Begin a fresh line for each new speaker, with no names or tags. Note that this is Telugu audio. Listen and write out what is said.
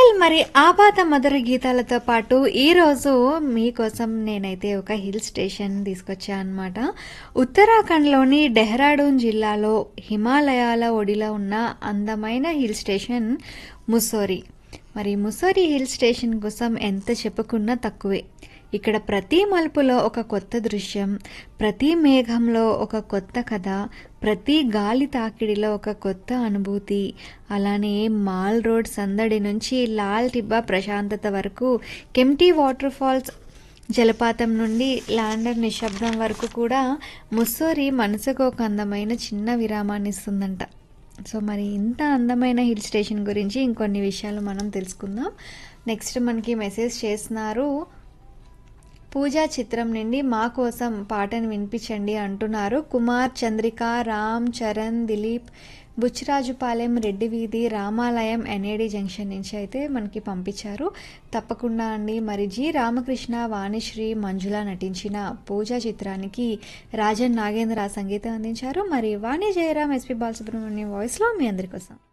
మరి ఆపాత మధుర గీతాలతో పాటు ఈరోజు మీకోసం నేనైతే ఒక హిల్ స్టేషన్ తీసుకొచ్చా అనమాట ఉత్తరాఖండ్లోని డెహ్రాడూన్ జిల్లాలో హిమాలయాల ఒడిలో ఉన్న అందమైన హిల్ స్టేషన్ ముస్సోరి మరి ముస్సోరి హిల్ స్టేషన్ కోసం ఎంత చెప్పుకున్నా తక్కువే ఇక్కడ ప్రతి మలుపులో ఒక కొత్త దృశ్యం ప్రతి మేఘంలో ఒక కొత్త కథ ప్రతి గాలి తాకిడిలో ఒక కొత్త అనుభూతి అలానే మాల్ రోడ్ సందడి నుంచి లాల్ టిబ్బా ప్రశాంతత వరకు కెంటీ వాటర్ ఫాల్స్ జలపాతం నుండి ల్యాండర్ నిశ్శబ్దం వరకు కూడా ముస్సోరి మనసుకు ఒక అందమైన చిన్న విరామాన్ని ఇస్తుందంట సో మరి ఇంత అందమైన హిల్ స్టేషన్ గురించి ఇంకొన్ని విషయాలు మనం తెలుసుకుందాం నెక్స్ట్ మనకి మెసేజ్ చేస్తున్నారు పూజా చిత్రం నుండి మా కోసం పాటను వినిపించండి అంటున్నారు కుమార్ చంద్రిక రామ్ చరణ్ దిలీప్ బుచ్చిరాజుపాలెం రెడ్డి వీధి రామాలయం ఎన్ఏడి జంక్షన్ నుంచి అయితే మనకి పంపించారు తప్పకుండా అండి మరి జి రామకృష్ణ వాణిశ్రీ మంజుల నటించిన పూజా చిత్రానికి రాజన్ నాగేంద్ర సంగీతం అందించారు మరి వాణి జయరాం ఎస్పి బాలసుబ్రహ్మణ్యం వాయిస్లో మీ అందరి కోసం